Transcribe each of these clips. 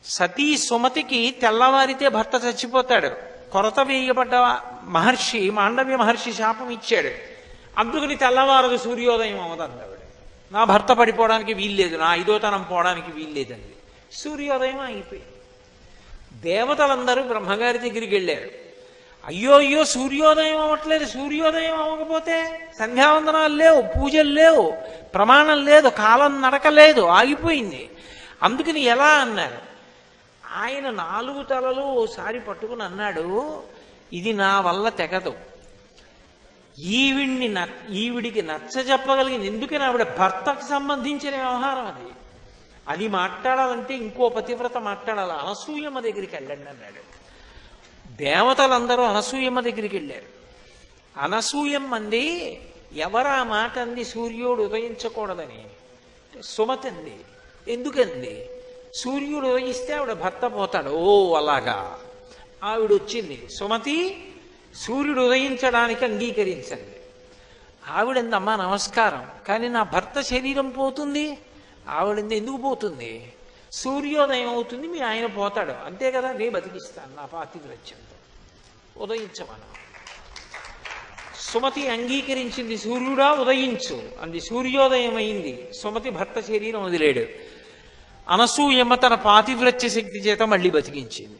సతీ సుమతికి తెల్లవారితే భర్త చచ్చిపోతాడు కొరత వేయబడ్డ మహర్షి మాండవ్య మహర్షి శాపం ఇచ్చాడు అందుకని తెల్లవారదు సూర్యోదయం అవదండి ఆవిడ నా భర్త పడిపోవడానికి వీల్లేదు నా ఐదోతనం పోవడానికి వీల్లేదండి సూర్యోదయం అయిపోయింది దేవతలందరూ బ్రహ్మగారి దగ్గరికి వెళ్ళారు అయ్యో అయ్యో సూర్యోదయం అవ్వట్లేదు సూర్యోదయం అవ్వకపోతే సంధ్యావందనాలు లేవు పూజలు లేవు ప్రమాణం లేదు కాలం నడక లేదు ఆగిపోయింది అందుకని ఎలా అన్నారు ఆయన నాలుగు తలలు ఓసారి పట్టుకుని అన్నాడు ఇది నా వల్ల తెగదు ఈవిడ్ని న ఈవిడికి నచ్చ చెప్పగలిగింది ఎందుకని ఆవిడ భర్తకు సంబంధించిన వ్యవహారం అది అది మాట్లాడాలంటే ఇంకో పతివ్రత మాట్లాడాలి అనసూయమ్మ దగ్గరికి వెళ్ళండి అన్నాడు దేవతలందరూ అనసూయమ్మ దగ్గరికి వెళ్ళారు అనసూయమ్మంది ఎవరా మాట అంది సూర్యుడు ఉదయించకూడదని సుమతి అంది ఎందుకంది సూర్యుడు ఉదయిస్తే ఆవిడ భర్త పోతాడు ఓ అలాగా ఆవిడ వచ్చింది సుమతి సూర్యుడు ఉదయించడానికి అంగీకరించండి ఆవిడందమ్మా నమస్కారం కానీ నా భర్త శరీరం పోతుంది ఆవిడంది ఎందుకు పోతుంది సూర్యోదయం అవుతుంది మీ ఆయన పోతాడు అంతే కదా నేను బతికిస్తాను నా పాతివ్రత్యంతో ఉదయించమను సుమతి అంగీకరించింది సూర్యుడా ఉదయించు అంది సూర్యోదయం అయింది సుమతి భర్త శరీరం వదిలేడు అనసూయమ్మ తన పాతివ్రత్య శక్తి చేత మళ్ళీ బతికించింది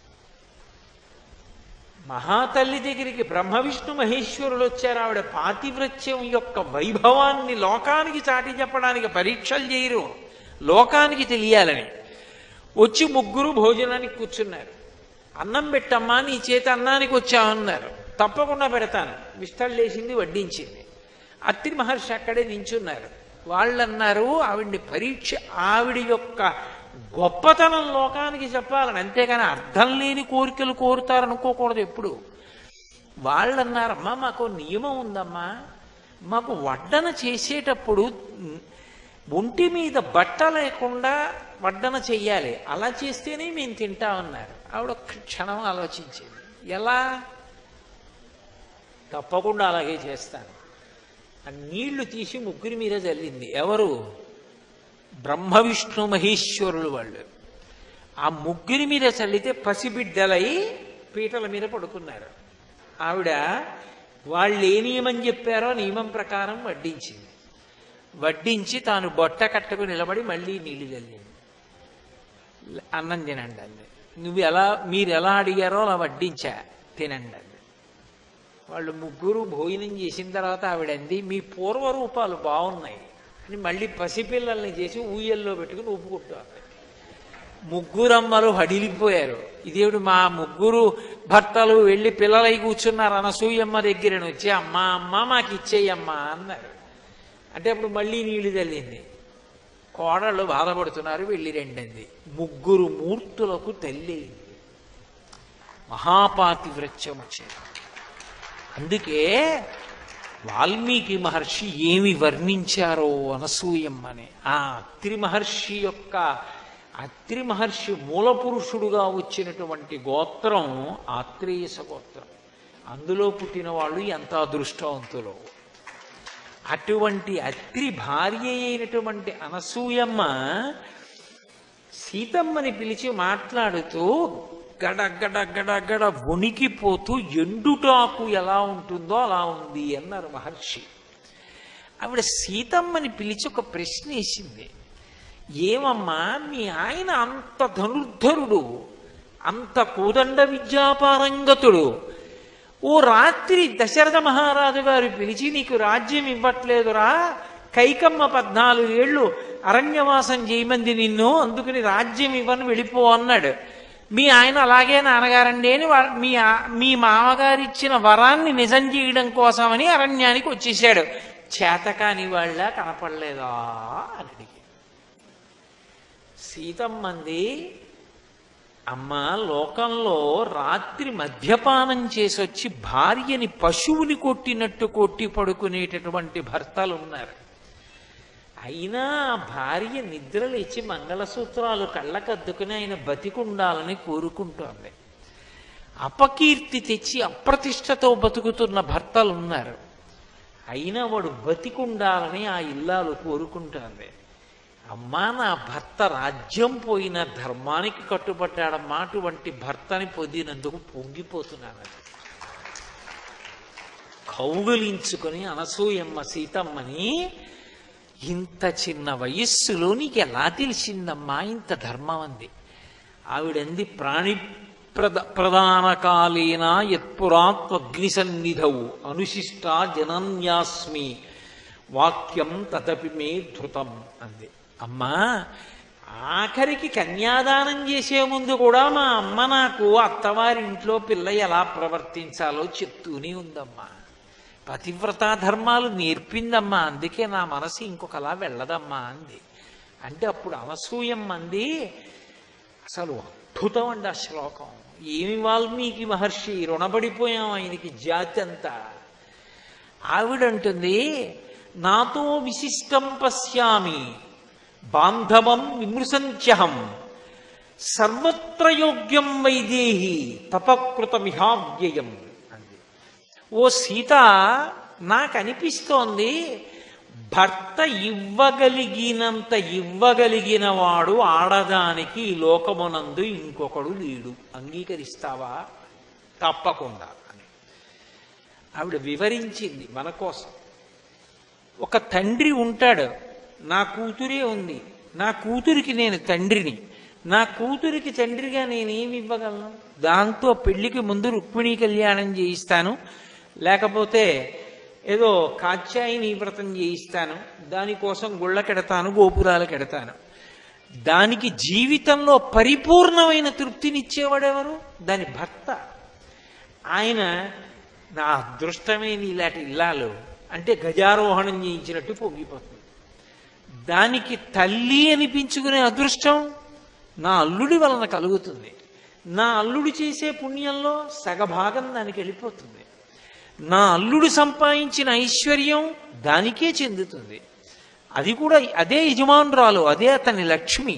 మహాతల్లి దగ్గరికి బ్రహ్మ విష్ణు మహేశ్వరులు వచ్చారు ఆవిడ పాతివ్రత్యం యొక్క వైభవాన్ని లోకానికి చాటి చెప్పడానికి పరీక్షలు చేయరు లోకానికి తెలియాలని వచ్చి ముగ్గురు భోజనానికి కూర్చున్నారు అన్నం పెట్టమ్మా నీ చేత అన్నానికి వచ్చామన్నారు తప్పకుండా పెడతాను విస్తళ్ళేసింది వడ్డించింది అత్రి మహర్షి అక్కడే నించున్నారు వాళ్ళు అన్నారు ఆవిడ్ని పరీక్ష ఆవిడ యొక్క గొప్పతనం లోకానికి చెప్పాలని అంతేగాని అర్థం లేని కోరికలు కోరుతారనుకోకూడదు ఎప్పుడు వాళ్ళు అన్నారమ్మా మాకు నియమం ఉందమ్మా మాకు వడ్డన చేసేటప్పుడు ఒంటి మీద బట్ట లేకుండా వడ్డన చెయ్యాలి అలా చేస్తేనే మేము తింటామన్నారు ఆవిడ ఒక్క క్షణం ఆలోచించింది ఎలా తప్పకుండా అలాగే చేస్తాను ఆ నీళ్లు తీసి ముగ్గురి మీద జల్లింది ఎవరు బ్రహ్మ విష్ణు మహేశ్వరులు వాళ్ళు ఆ ముగ్గురి మీద చల్లితే పసిబిడ్డలై పీటల మీద పడుకున్నారు ఆవిడ వాళ్ళు ఏ నియమం చెప్పారో నియమం ప్రకారం వడ్డించింది వడ్డించి తాను బొట్ట కట్టుకు నిలబడి మళ్ళీ నీళ్లు చల్లింది అన్నం తినండి అంది నువ్వు ఎలా మీరు ఎలా అడిగారో అలా వడ్డించా తినండి అంది వాళ్ళు ముగ్గురు భోజనం చేసిన తర్వాత ఆవిడంది మీ పూర్వరూపాలు బాగున్నాయి అని మళ్ళీ పసిపిల్లల్ని చేసి ఊయల్లో పెట్టుకుని ఊపుకుంటారు ముగ్గురమ్మలు హడిలిపోయారు ఇదేవిడు మా ముగ్గురు భర్తలు వెళ్ళి పిల్లలై కూర్చున్నారు అనసూయమ్మ దగ్గర వచ్చి అమ్మ అమ్మ మాకు ఇచ్చేయమ్మా అన్నారు అంటే అప్పుడు మళ్ళీ నీళ్లు తల్లింది కోడళ్ళు బాధపడుతున్నారు వెళ్ళి రెండంది ముగ్గురు మూర్తులకు తల్లి మహాపాతివ్రత్యం వచ్చేది అందుకే వాల్మీకి మహర్షి ఏమి వర్ణించారో అనసూయమ్మని ఆ అత్రి మహర్షి యొక్క అత్రి మహర్షి మూలపురుషుడుగా వచ్చినటువంటి గోత్రం ఆత్రేయస గోత్రం అందులో పుట్టిన వాళ్ళు ఎంత అదృష్టవంతులో అటువంటి అత్రి భార్య అయినటువంటి అనసూయమ్మ సీతమ్మని పిలిచి మాట్లాడుతూ గడ గడ గడ గడ వణికిపోతూ ఎండుటాకు ఎలా ఉంటుందో అలా ఉంది అన్నారు మహర్షి ఆవిడ సీతమ్మని పిలిచి ఒక ప్రశ్న వేసింది ఏమమ్మా మీ ఆయన అంత ధనుర్ధరుడు అంత కోదండ విద్యాపారంగతుడు ఓ రాత్రి దశరథ మహారాజు గారు పిలిచి నీకు రాజ్యం ఇవ్వట్లేదురా కైకమ్మ పద్నాలుగు ఏళ్ళు అరణ్యవాసం చేయమంది నిన్ను అందుకని రాజ్యం ఇవ్వని వెళ్ళిపో అన్నాడు మీ ఆయన అలాగే నాన్నగారండి అని వా- మీ ఆ- మీ మామగారు ఇచ్చిన వరాన్ని నిజం చేయడం కోసమని అరణ్యానికి వచ్చేసాడు చేతకాని వాళ్ళ కనపడలేదా అని అడిగి సీతమ్మంది అమ్మ లోకంలో రాత్రి మద్యపానం చేసి వచ్చి భార్యని పశువుని కొట్టినట్టు కొట్టి పడుకునేటటువంటి భర్తలు ఉన్నారు అయినా ఆ భార్య నిద్రలేచి మంగళసూత్రాలు కళ్ళకద్దుకుని ఆయన బతికుండాలని కోరుకుంటోంది అపకీర్తి తెచ్చి అప్రతిష్టతో బతుకుతున్న భర్తలు ఉన్నారు అయినా వాడు బతికుండాలని ఆ ఇల్లాలు కోరుకుంటోంది అమ్మా నా భర్త రాజ్యం పోయిన ధర్మానికి కట్టుబడ్డాడమ్మా అటువంటి భర్తని పొందినందుకు పొంగిపోతున్నాను కౌగులించుకొని అనసూయమ్మ సీతమ్మని ఇంత చిన్న వయస్సులో నీకు ఎలా తెలిసిందమ్మా ఇంత ధర్మం అంది ఆవిడంది ప్రాణి ప్రద ప్రధానకాలీన యత్పురాత్వగ్ని సన్నిధవు అనుశిష్ట జనన్యాస్మి వాక్యం తదపి మే ధృతం అంది అమ్మా ఆఖరికి కన్యాదానం చేసే ముందు కూడా మా అమ్మ నాకు అత్తవారింట్లో పిల్ల ఎలా ప్రవర్తించాలో చెప్తూనే ఉందమ్మా పతివ్రతా ధర్మాలు నేర్పిందమ్మా అందుకే నా మనసు ఇంకొకలా వెళ్ళదమ్మా అంది అంటే అప్పుడు అనసూయమ్మ అంది అసలు అద్భుతం అండి ఆ శ్లోకం ఏమి వాల్మీకి మహర్షి రుణపడిపోయాం ఆయనకి జాతి అంతా ఆవిడంటుంది నాతో విశిష్టం పశ్యామి బాంధవం విమృశంత్యహం సర్వత్ర యోగ్యం వైదేహి తపకృతమిహావ్యయం అంది ఓ సీత నాకు అనిపిస్తోంది భర్త ఇవ్వగలిగినంత ఇవ్వగలిగిన వాడు ఆడదానికి ఈ లోకమునందు ఇంకొకడు లేడు అంగీకరిస్తావా తప్పకుండా అని ఆవిడ వివరించింది మన కోసం ఒక తండ్రి ఉంటాడు నా కూతురే ఉంది నా కూతురికి నేను తండ్రిని నా కూతురికి తండ్రిగా నేనేమి ఇవ్వగలను దాంతో పెళ్లికి ముందు రుక్మిణీ కళ్యాణం చేయిస్తాను లేకపోతే ఏదో కాత్యాయిని వ్రతం చేయిస్తాను దానికోసం గుళ్ళ కెడతాను గోపురాలు కెడతాను దానికి జీవితంలో పరిపూర్ణమైన తృప్తినిచ్చేవాడెవరు దాని భర్త ఆయన నా అదృష్టమే నీలాంటి ఇల్లాలు అంటే గజారోహణం చేయించినట్టు పొంగిపోతుంది దానికి తల్లి అనిపించుకునే అదృష్టం నా అల్లుడి వలన కలుగుతుంది నా అల్లుడు చేసే పుణ్యంలో సగభాగం దానికి వెళ్ళిపోతుంది నా అల్లుడు సంపాదించిన ఐశ్వర్యం దానికే చెందుతుంది అది కూడా అదే యజమానురాలు అదే అతని లక్ష్మి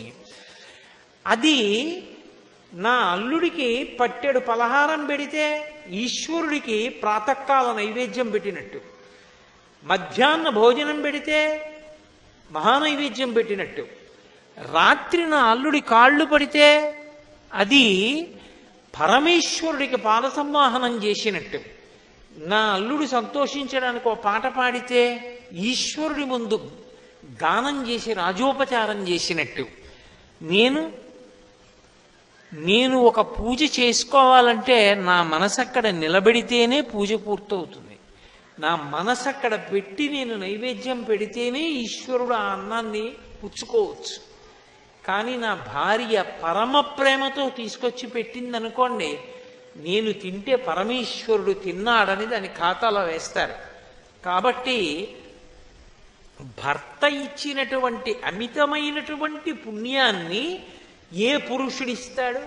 అది నా అల్లుడికి పట్టెడు పలహారం పెడితే ఈశ్వరుడికి ప్రాతకాల నైవేద్యం పెట్టినట్టు మధ్యాహ్న భోజనం పెడితే మహానైవేద్యం పెట్టినట్టు రాత్రి నా అల్లుడి కాళ్ళు పడితే అది పరమేశ్వరుడికి పాద సంవాహనం చేసినట్టు నా అల్లుడు సంతోషించడానికి ఒక పాట పాడితే ఈశ్వరుడి ముందు గానం చేసి రాజోపచారం చేసినట్టు నేను నేను ఒక పూజ చేసుకోవాలంటే నా మనసు అక్కడ నిలబెడితేనే పూజ పూర్తవుతుంది నా మనసు అక్కడ పెట్టి నేను నైవేద్యం పెడితేనే ఈశ్వరుడు ఆ అన్నాన్ని పుచ్చుకోవచ్చు కానీ నా భార్య పరమ ప్రేమతో తీసుకొచ్చి పెట్టింది అనుకోండి నేను తింటే పరమేశ్వరుడు తిన్నాడని దాని ఖాతాలో వేస్తారు కాబట్టి భర్త ఇచ్చినటువంటి అమితమైనటువంటి పుణ్యాన్ని ఏ పురుషుడిస్తాడు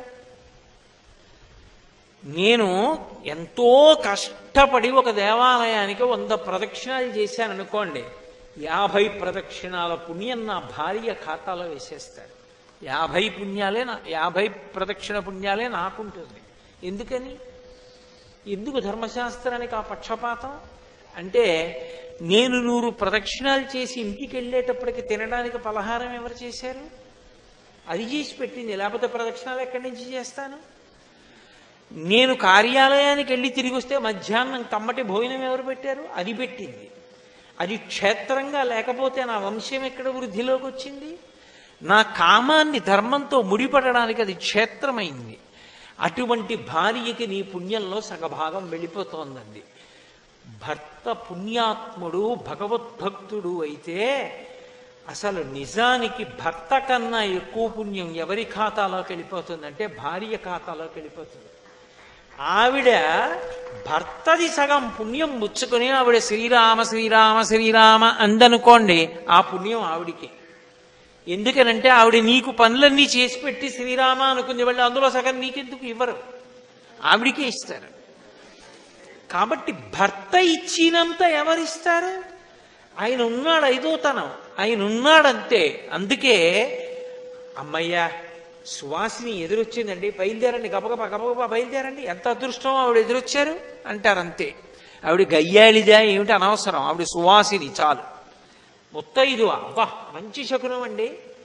నేను ఎంతో కష్టపడి ఒక దేవాలయానికి వంద ప్రదక్షిణాలు చేశాను అనుకోండి యాభై ప్రదక్షిణాల పుణ్యం నా భార్య ఖాతాలో వేసేస్తాడు యాభై పుణ్యాలే నా యాభై ప్రదక్షిణ పుణ్యాలే నాకుంటుంది ఎందుకని ఎందుకు ధర్మశాస్త్రానికి ఆ పక్షపాతం అంటే నేను నూరు ప్రదక్షిణాలు చేసి ఇంటికి వెళ్ళేటప్పటికి తినడానికి పలహారం ఎవరు చేశారు అది చేసి పెట్టింది లేకపోతే ప్రదక్షిణాలు ఎక్కడి నుంచి చేస్తాను నేను కార్యాలయానికి వెళ్ళి తిరిగి వస్తే మధ్యాహ్నం కమ్మటి భోజనం ఎవరు పెట్టారు అది పెట్టింది అది క్షేత్రంగా లేకపోతే నా వంశం ఎక్కడ వృద్ధిలోకి వచ్చింది నా కామాన్ని ధర్మంతో ముడిపడడానికి అది క్షేత్రమైంది అటువంటి భార్యకి నీ పుణ్యంలో సగభాగం వెళ్ళిపోతోందండి భర్త పుణ్యాత్ముడు భగవద్భక్తుడు అయితే అసలు నిజానికి భర్త కన్నా ఎక్కువ పుణ్యం ఎవరి ఖాతాలోకి వెళ్ళిపోతుందంటే భార్య ఖాతాలోకి వెళ్ళిపోతుంది ఆవిడ భర్తది సగం పుణ్యం ముచ్చుకొని ఆవిడ శ్రీరామ శ్రీరామ శ్రీరామ అందనుకోండి ఆ పుణ్యం ఆవిడికి ఎందుకనంటే ఆవిడ నీకు పనులన్నీ చేసి పెట్టి శ్రీరామ అనుకుంది వాళ్ళు అందులో సగం నీకెందుకు ఇవ్వరు ఆవిడికే ఇస్తారు కాబట్టి భర్త ఇచ్చినంత ఎవరిస్తారు ఆయన ఉన్నాడు ఐదోతనం ఆయన ఉన్నాడంతే అందుకే అమ్మయ్యా సువాసిని ఎదురొచ్చిందండి బయలుదేరండి గబగబ గబగబా బయలుదేరండి ఎంత అదృష్టం ఆవిడ ఎదురొచ్చారు అంటారు అంతే ఆవిడ గయ్యాళిదా ఏమిటి అనవసరం ఆవిడ సువాసిని చాలు ముత్తైదు అబ్బా మంచి శకునం అండి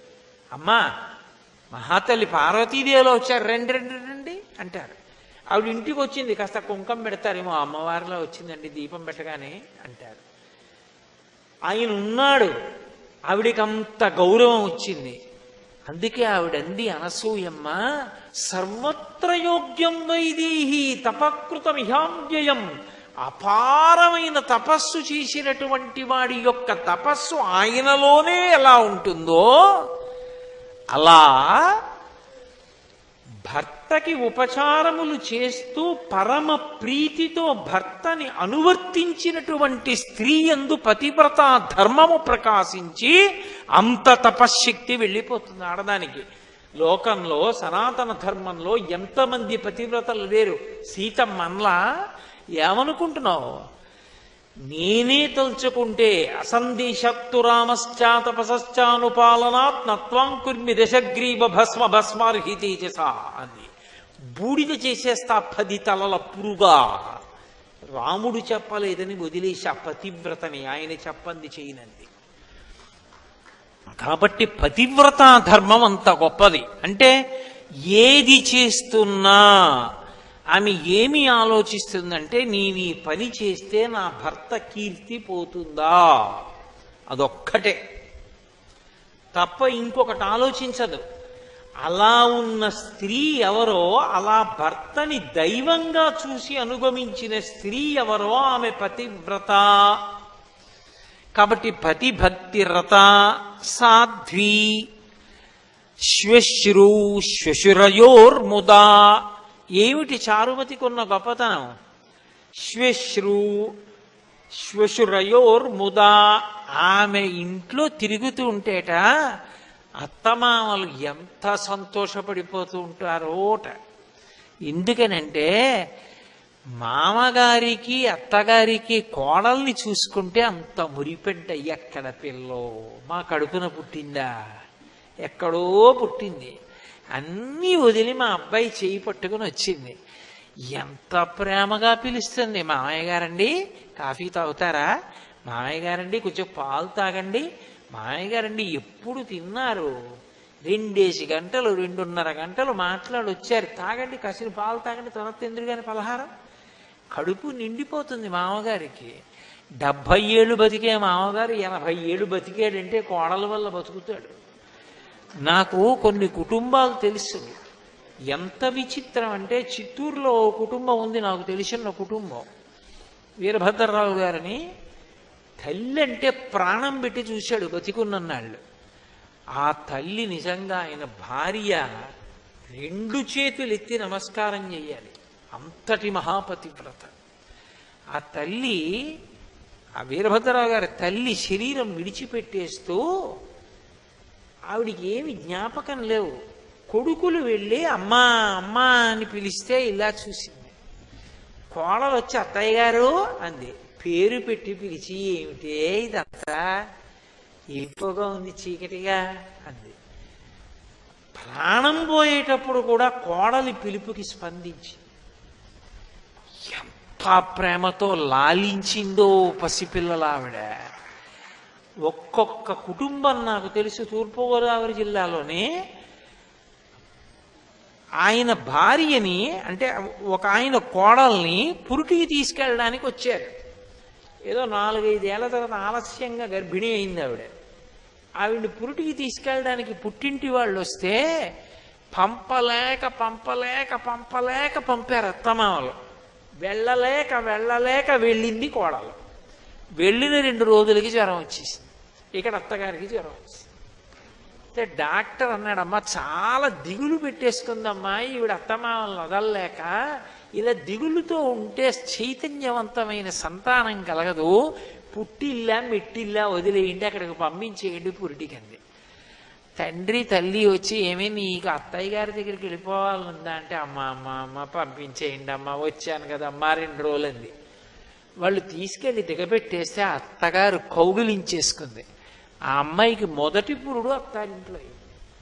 అమ్మా మహాతల్లి పార్వతీదేవిలో వచ్చారు రండి రండి రండి అంటారు ఆవిడ ఇంటికి వచ్చింది కాస్త కుంకం పెడతారేమో అమ్మవారిలో వచ్చిందండి దీపం పెట్టగానే అంటారు ఆయన ఉన్నాడు ఆవిడికి అంత గౌరవం వచ్చింది అందుకే ఆవిడంది అనసూయమ్మ సర్వత్ర యోగ్యం వైదేహి తపకృతమిహావ్యయం అపారమైన తపస్సు చేసినటువంటి వాడి యొక్క తపస్సు ఆయనలోనే ఎలా ఉంటుందో అలా భర్తకి ఉపచారములు చేస్తూ పరమ ప్రీతితో భర్తని అనువర్తించినటువంటి స్త్రీ ఎందు పతివ్రత ధర్మము ప్రకాశించి అంత తపశ్శక్తి వెళ్ళిపోతుంది ఆడదానికి లోకంలో సనాతన ధర్మంలో ఎంతమంది పతివ్రతలు లేరు సీతమ్మన్లా ఏమనుకుంటున్నావు నేనే తలుచుకుంటే అసందేశత్తు రామశ్చా తపసశ్చానుపాలనాత్ నత్వాం కుర్మి దశగ్రీవ భస్మ భస్మార్హి తేజస అంది బూడిద చేసేస్తా పది తలల పురుగా రాముడు చెప్పలేదని వదిలేసి ఆ పతివ్రతని ఆయన చెప్పంది చేయనంది కాబట్టి పతివ్రత ధర్మం అంత గొప్పది అంటే ఏది చేస్తున్నా ఆమె ఏమి ఆలోచిస్తుందంటే నేను ఈ పని చేస్తే నా భర్త కీర్తి పోతుందా అదొక్కటే తప్ప ఇంకొకటి ఆలోచించదు అలా ఉన్న స్త్రీ ఎవరో అలా భర్తని దైవంగా చూసి అనుగమించిన స్త్రీ ఎవరో ఆమె పతివ్రత కాబట్టి పతిభక్తి రత సాధ్వి శ్వశ్రు శ్వశురయోర్ముదా ఏమిటి చారుమతికున్న గొప్పతనం శ్వశ్రు శ్వశురయోర్ముదా ఆమె ఇంట్లో తిరుగుతూ ఉంటేట అత్తమామలు ఎంత సంతోషపడిపోతూ ఉంటారోట ఎందుకనంటే మామగారికి అత్తగారికి కోడల్ని చూసుకుంటే అంత మురిపెంట ఎక్కడ పిల్లో మా కడుపున పుట్టిందా ఎక్కడో పుట్టింది అన్నీ వదిలి మా అబ్బాయి చేయి పట్టుకుని వచ్చింది ఎంత ప్రేమగా పిలుస్తుంది మామయ్య గారండి కాఫీ తాగుతారా మామయ్య గారండి కొంచెం పాలు తాగండి మామయ్య గారండి ఎప్పుడు తిన్నారు రెండేసి గంటలు రెండున్నర గంటలు మాట్లాడి వచ్చారు తాగండి కసిన పాలు తాగండి తర్వాత తిందురు కానీ పలహారం కడుపు నిండిపోతుంది మామగారికి డెబ్భై ఏళ్ళు బతికే మామగారు ఎనభై ఏళ్ళు బతికాడంటే కోడల వల్ల బతుకుతాడు నాకు కొన్ని కుటుంబాలు తెలుసు ఎంత విచిత్రం అంటే చిత్తూరులో ఓ కుటుంబం ఉంది నాకు తెలిసిన కుటుంబం వీరభద్రరావు గారిని తల్లి అంటే ప్రాణం పెట్టి చూశాడు బతికున్నన్నాళ్ళు ఆ తల్లి నిజంగా ఆయన భార్య రెండు చేతులు ఎత్తి నమస్కారం చేయాలి అంతటి మహాపతివ్రత ఆ తల్లి ఆ వీరభద్రరావు గారి తల్లి శరీరం విడిచిపెట్టేస్తూ ఆవిడికి ఏమి జ్ఞాపకం లేవు కొడుకులు వెళ్ళి అమ్మా అమ్మా అని పిలిస్తే ఇలా చూసింది కోడలు వచ్చి అత్తయ్య గారు అంది పేరు పెట్టి పిలిచి ఏమిటే ఇదంతా ఎక్కువగా ఉంది చీకటిగా అంది ప్రాణం పోయేటప్పుడు కూడా కోడలి పిలుపుకి స్పందించి ఎంత ప్రేమతో లాలించిందో పసిపిల్లల ఆవిడ ఒక్కొక్క కుటుంబం నాకు తెలుసు తూర్పుగోదావరి జిల్లాలోనే ఆయన భార్యని అంటే ఒక ఆయన కోడల్ని పురుటికి తీసుకెళ్ళడానికి వచ్చారు ఏదో నాలుగైదేళ్ల తర్వాత ఆలస్యంగా గర్భిణీ అయింది ఆవిడ ఆవిడ్ని పురుటికి తీసుకెళ్ళడానికి పుట్టింటి వాళ్ళు వస్తే పంపలేక పంపలేక పంపలేక పంపారు అత్తమామలు వెళ్ళలేక వెళ్ళలేక వెళ్ళింది కోడలు వెళ్ళిన రెండు రోజులకి జ్వరం వచ్చేసింది ఇక్కడ అత్తగారికి జ్వరం వచ్చింది అయితే డాక్టర్ అన్నాడమ్మా చాలా దిగులు పెట్టేసుకుందమ్మా ఈవిడ అత్తమామలను వదలలేక ఇలా దిగులుతో ఉంటే చైతన్యవంతమైన సంతానం కలగదు పుట్టిల్లా మెట్టిల్లా వదిలేయండి అక్కడికి పంపించేయండి పురిటికంది తండ్రి తల్లి వచ్చి ఏమీ నీకు అత్తయ్య గారి దగ్గరికి వెళ్ళిపోవాలనుందా అంటే అమ్మ అమ్మ అమ్మ పంపించేయండి అమ్మ వచ్చాను కదా అమ్మ రెండు రోజులంది వాళ్ళు తీసుకెళ్లి దిగబెట్టేస్తే ఆ అత్తగారు కౌగిలించేసుకుంది ఆ అమ్మాయికి మొదటి పురుడు అత్తారింట్లో అయింది.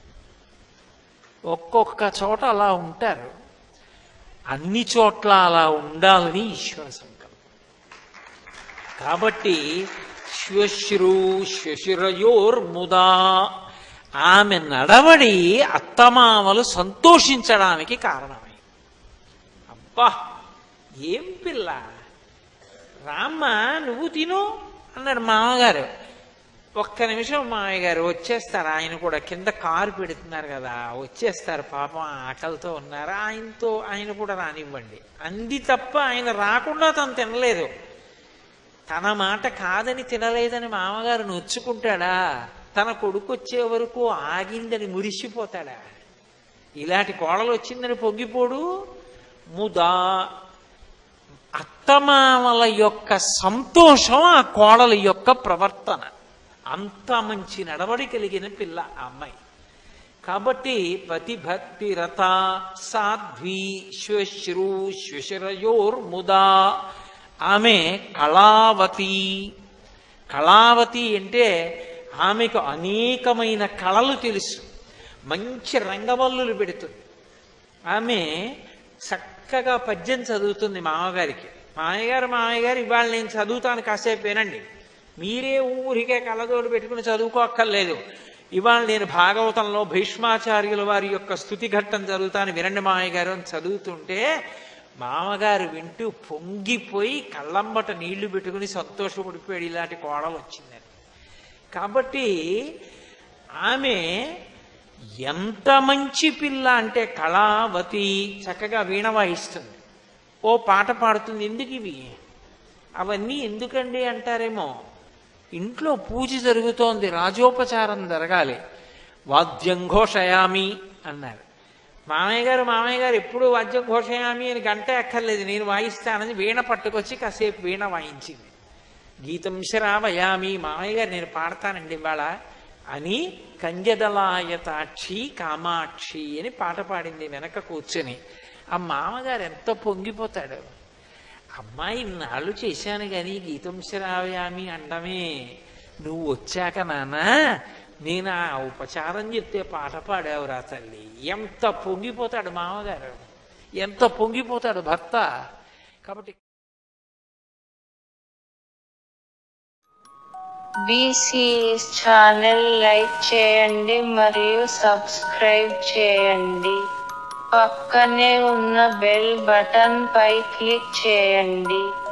ఒక్కొక్క చోట అలా ఉంటారు అన్ని చోట్ల అలా ఉండాలని ఈశ్వర సంకల్పం కాబట్టి శ్వశ్రు శ్వశురయోర్ముదా ఆమె నడవడి అత్తమామలు సంతోషించడానికి కారణమై అబ్బా ఏం పిల్ల రామ్మ నువ్వు తిను అన్నాడు మామగారు ఒక్క నిమిషం మామయ్య గారు వచ్చేస్తారు ఆయన కూడా కింద కారు పెడుతున్నారు కదా వచ్చేస్తారు పాపం ఆకలితో ఉన్నారు ఆయనతో ఆయన కూడా రానివ్వండి అంది తప్ప ఆయన రాకుండా తను తినలేదు తన మాట కాదని తినలేదని మామగారు నొచ్చుకుంటాడా తన కొడుకు వచ్చే వరకు ఆగిందని మురిసిపోతాడా ఇలాంటి కోడలు వచ్చిందని పొంగిపోడు ముదా అత్తమామల యొక్క సంతోషం ఆ కోడల యొక్క ప్రవర్తన అంత మంచి నడవడి కలిగిన పిల్ల ఆ అమ్మాయి కాబట్టి పతిభక్తి రత సాధ్వి శ్వశ్రు శ్వశరయోర్ముదా ఆమె కళావతి కళావతి అంటే ఆమెకు అనేకమైన కళలు తెలుసు మంచి రంగవల్లులు పెడుతుంది ఆమె చక్కగా పద్యం చదువుతుంది మామగారికి మామయ్యగారు మామయ్యగారు ఇవాళ నేను చదువుతాను కాసేపు వినండి మీరే ఊరికే కళ్ళతోడు పెట్టుకుని చదువుకోక్కర్లేదు ఇవాళ నేను భాగవతంలో భీష్మాచార్యుల వారి యొక్క స్థుతి ఘట్టం చదువుతాను వినండి మామయ్య గారు అని చదువుతుంటే మామగారు వింటూ పొంగిపోయి కళ్ళంబట నీళ్లు పెట్టుకుని సంతోషపడిపోయాడు ఇలాంటి కోడలు వచ్చిందని కాబట్టి ఆమె ఎంత మంచి పిల్ల అంటే కళావతి చక్కగా వీణ వాయిస్తుంది ఓ పాట పాడుతుంది ఎందుకు ఇవి అవన్నీ ఎందుకండి అంటారేమో ఇంట్లో పూజ జరుగుతోంది రాజోపచారం జరగాలి వాద్యం ఘోషయామి అన్నారు మామయ్య గారు మామయ్య గారు ఎప్పుడు వాద్యం ఘోషయామి అని గంట ఎక్కర్లేదు నేను వాయిస్తానని వీణ పట్టుకొచ్చి కాసేపు వీణ వాయించింది గీతం శ్రావయామి మామయ్య గారు నేను పాడతానండి ఇవాళ అని కంజదలాయతాక్షి కామాక్షి అని పాట పాడింది వెనక కూర్చొని ఆ మామగారు ఎంత పొంగిపోతాడు అమ్మాయి నాళ్ళు చేశాను కానీ గీతం శ్రావయామి అండమే నువ్వు వచ్చాక నాన్న నేను ఆ ఉపచారం చెప్తే పాట పాడావురా తల్లి ఎంత పొంగిపోతాడు మామగారు ఎంత పొంగిపోతాడు భర్త కాబట్టి బీసీఎస్ ఛానల్ లైక్ చేయండి మరియు సబ్స్క్రైబ్ చేయండి పక్కనే ఉన్న బెల్ బటన్ పై క్లిక్ చేయండి